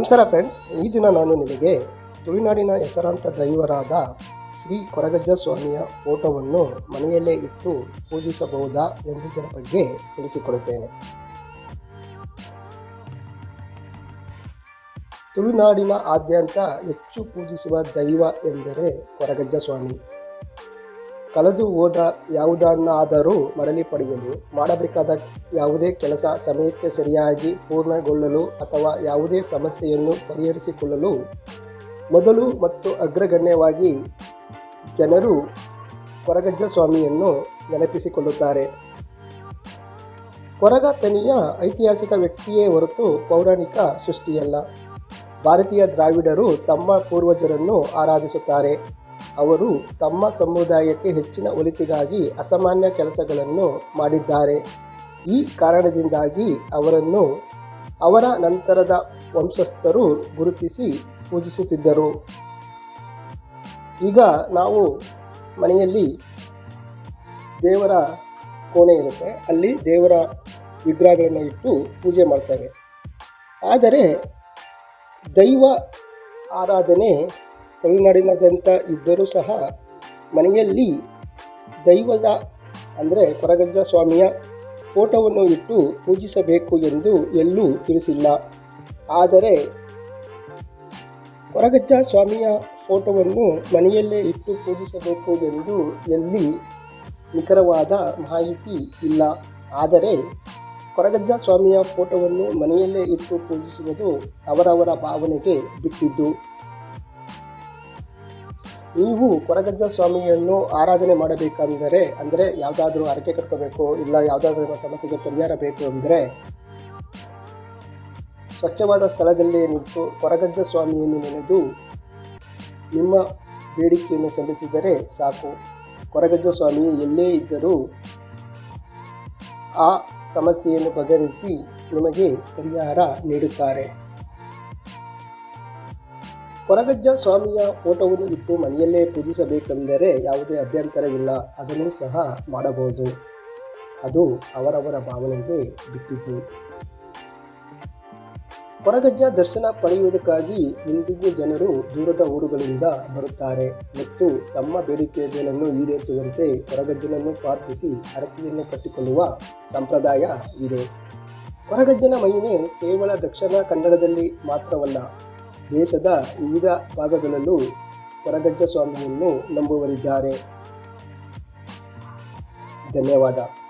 ನಮಸ್ಕಾರ ಫ್ರೆಂಡ್ಸ್ ಈ ದಿನ ನಾನು ನಿಮಗೆ ತುಳುನಾಡಿನ ಹೆಸರಾಂತ ದೈವರಾದ ಶ್ರೀ ಕೊರಗಜ್ಜ ಸ್ವಾಮಿಯ ಫೋಟೋವನ್ನು ಮನೆಯಲ್ಲೇ ಇಟ್ಟು ಪೂಜಿಸಬಹುದಾ ಎಂಬುದರ ಬಗ್ಗೆ ತಿಳಿಸಿಕೊಡುತ್ತೇನೆ ತುಳುನಾಡಿನ ಆದ್ಯಂತ ಹೆಚ್ಚು ಪೂಜಿಸುವ ದೈವ ಎಂದರೆ ಕೊರಗಜ್ಜ ಸ್ವಾಮಿ ಕಳೆದು ಹೋದ ಯಾವುದನ್ನಾದರೂ ಮರಳಿ ಪಡೆಯಲು ಮಾಡಬೇಕಾದ ಯಾವುದೇ ಕೆಲಸ ಸಮಯಕ್ಕೆ ಸರಿಯಾಗಿ ಪೂರ್ಣಗೊಳ್ಳಲು ಅಥವಾ ಯಾವುದೇ ಸಮಸ್ಯೆಯನ್ನು ಪರಿಹರಿಸಿಕೊಳ್ಳಲು ಮೊದಲು ಮತ್ತು ಅಗ್ರಗಣ್ಯವಾಗಿ ಜನರು ಕೊರಗಜ್ಜ ಸ್ವಾಮಿಯನ್ನು ನೆನಪಿಸಿಕೊಳ್ಳುತ್ತಾರೆ ಕೊರಗ ತನಿಯ ಐತಿಹಾಸಿಕ ವ್ಯಕ್ತಿಯೇ ಹೊರತು ಪೌರಾಣಿಕ ಸೃಷ್ಟಿಯಲ್ಲ ಭಾರತೀಯ ದ್ರಾವಿಡರು ತಮ್ಮ ಪೂರ್ವಜರನ್ನು ಆರಾಧಿಸುತ್ತಾರೆ ಅವರು ತಮ್ಮ ಸಮುದಾಯಕ್ಕೆ ಹೆಚ್ಚಿನ ಒಳಿತಿಗಾಗಿ ಅಸಾಮಾನ್ಯ ಕೆಲಸಗಳನ್ನು ಮಾಡಿದ್ದಾರೆ ಈ ಕಾರಣದಿಂದಾಗಿ ಅವರನ್ನು ಅವರ ನಂತರದ ವಂಶಸ್ಥರು ಗುರುತಿಸಿ ಪೂಜಿಸುತ್ತಿದ್ದರು ಈಗ ನಾವು ಮನೆಯಲ್ಲಿ ದೇವರ ಕೋಣೆ ಇರುತ್ತೆ ಅಲ್ಲಿ ದೇವರ ವಿಗ್ರಹಗಳನ್ನು ಇಟ್ಟು ಪೂಜೆ ಮಾಡ್ತೇವೆ ಆದರೆ ದೈವ ಆರಾಧನೆ ತಮಿಳುನಾಡಿನಾದ್ಯಂತ ಇದ್ದರೂ ಸಹ ಮನೆಯಲ್ಲಿ ದೈವದ ಅಂದರೆ ಕೊರಗಜ್ಜ ಸ್ವಾಮಿಯ ಫೋಟೋವನ್ನು ಇಟ್ಟು ಪೂಜಿಸಬೇಕು ಎಂದು ಎಲ್ಲೂ ತಿಳಿಸಿಲ್ಲ ಆದರೆ ಕೊರಗಜ್ಜ ಸ್ವಾಮಿಯ ಫೋಟೋವನ್ನು ಮನೆಯಲ್ಲೇ ಇಟ್ಟು ಪೂಜಿಸಬೇಕು ಎಂದು ಎಲ್ಲಿ ನಿಖರವಾದ ಮಾಹಿತಿ ಇಲ್ಲ ಆದರೆ ಕೊರಗಜ್ಜ ಸ್ವಾಮಿಯ ಫೋಟೋವನ್ನು ಮನೆಯಲ್ಲೇ ಇಟ್ಟು ಪೂಜಿಸುವುದು ಅವರವರ ಭಾವನೆಗೆ ಬಿಟ್ಟಿದ್ದು ನೀವು ಕೊರಗಜ್ಜ ಸ್ವಾಮಿಯನ್ನು ಆರಾಧನೆ ಮಾಡಬೇಕಂದರೆ ಅಂದರೆ ಯಾವುದಾದ್ರೂ ಹರಕೆ ಕಟ್ಕೋಬೇಕು ಇಲ್ಲ ಯಾವುದಾದ್ರೂ ನಿಮ್ಮ ಸಮಸ್ಯೆಗೆ ಪರಿಹಾರ ಬೇಕು ಅಂದರೆ ಸ್ವಚ್ಛವಾದ ಸ್ಥಳದಲ್ಲಿ ನಿಂತು ಕೊರಗಜ್ಜ ಸ್ವಾಮಿಯನ್ನು ನೆನೆದು ನಿಮ್ಮ ಬೇಡಿಕೆಯನ್ನು ಸಲ್ಲಿಸಿದರೆ ಸಾಕು ಕೊರಗಜ್ಜ ಸ್ವಾಮಿ ಎಲ್ಲೇ ಇದ್ದರೂ ಆ ಸಮಸ್ಯೆಯನ್ನು ಬಗೆಹರಿಸಿ ನಿಮಗೆ ಪರಿಹಾರ ನೀಡುತ್ತಾರೆ ಕೊರಗಜ್ಜ ಸ್ವಾಮಿಯ ಫೋಟೋವನ್ನು ಇಟ್ಟು ಮನೆಯಲ್ಲೇ ಪೂಜಿಸಬೇಕೆಂದರೆ ಯಾವುದೇ ಅಭ್ಯಂತರವಿಲ್ಲ ಅದನ್ನು ಸಹ ಮಾಡಬಹುದು ಅದು ಅವರವರ ಭಾವನೆಗೆ ಬಿಟ್ಟಿದ್ದು ಕೊರಗಜ್ಜ ದರ್ಶನ ಪಡೆಯುವುದಕ್ಕಾಗಿ ಇಂದಿಗೂ ಜನರು ದೂರದ ಊರುಗಳಿಂದ ಬರುತ್ತಾರೆ ಮತ್ತು ತಮ್ಮ ಬೇಡಿಕೆಗಳನ್ನು ಈಡೇರಿಸುವಂತೆ ಕೊರಗಜ್ಜನನ್ನು ಪ್ರಾರ್ಥಿಸಿ ಹರಕೆಯನ್ನು ಕಟ್ಟಿಕೊಳ್ಳುವ ಸಂಪ್ರದಾಯವಿದೆ ಕೊರಗಜ್ಜನ ಮಹಿಮೆ ಕೇವಲ ದಕ್ಷಿಣ ಕನ್ನಡದಲ್ಲಿ ಮಾತ್ರವಲ್ಲ ದೇಶದ ವಿವಿಧ ಭಾಗಗಳಲ್ಲೂ ಕೊರಗಜ್ಜ ಸ್ವಾಮಿಯನ್ನು ನಂಬುವರಿದ್ದಾರೆ ಧನ್ಯವಾದ